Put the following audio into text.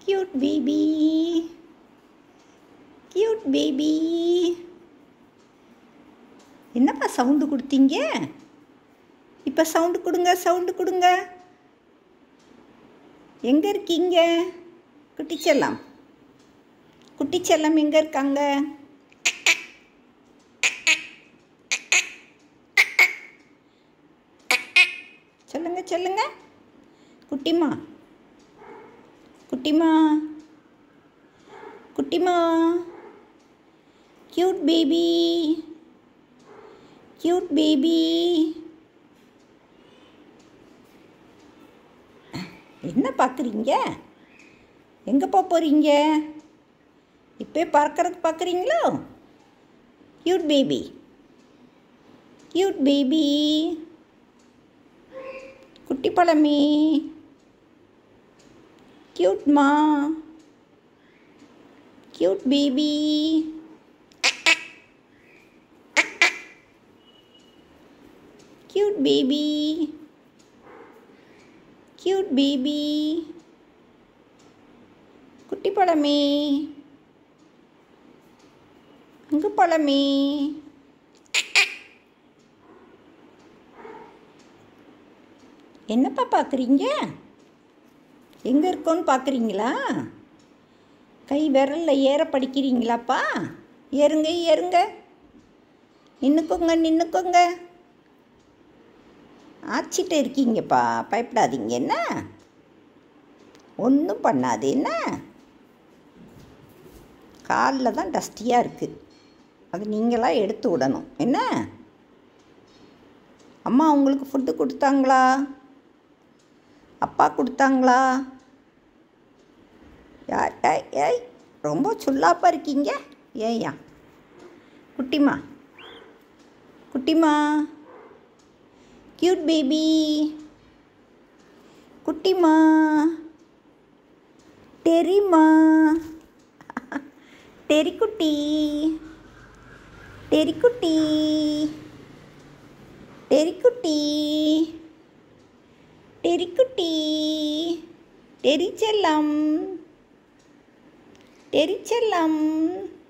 cute baby cute baby என்னப்பா sound கொடுத்தீங்க இப்போ சவுண்டு கொடுங்க சவுண்டு கொடுங்க எங்கே இருக்கீங்க குட்டிச்செல்லம் குட்டிச்செல்லம் எங்கே இருக்காங்க சொல்லுங்க சொல்லுங்க குட்டிமா குட்டிமா குட்டிமா கியூட் பேபி கியூட் பேபி என்ன பார்க்குறீங்க எங்கே போக போகிறீங்க இப்போ பறக்கிறது பார்க்குறீங்களோ கியூட் பேபி கியூட் பேபி குட்டி பழமே கியூட்மா cute baby cute baby cute baby குட்டி பழமே அங்கு பழமே என்னப்பா பார்க்குறீங்க எங்கே இருக்கோன்னு பார்க்குறீங்களா கை விரலில் ஏற படிக்கிறீங்களாப்பா ஏறுங்க ஏறுங்க நின்றுக்கோங்க நின்றுக்கோங்க ஆச்சிட்டு இருக்கீங்கப்பா பயப்படாதீங்க என்ன ஒன்றும் பண்ணாது என்ன காலில் தான் டஸ்டியாக இருக்குது அது நீங்களாக எடுத்து விடணும் என்ன அம்மா உங்களுக்கு ஃபுட்டு கொடுத்தாங்களா அப்பா கொடுத்தாங்களா யார் ஏய் ஏய் ரொம்ப சுல்லாப்பா இருக்கீங்க ஏய்யா குட்டிமா குட்டிமா கியூட் பேபி குட்டிமா டெரிமா டெரிக்குட்டி டெரிக்குட்டி டெரிக்குட்டி டெரிக்குட்டி டெரிச்செல்லம் டெரிச்செல்லம்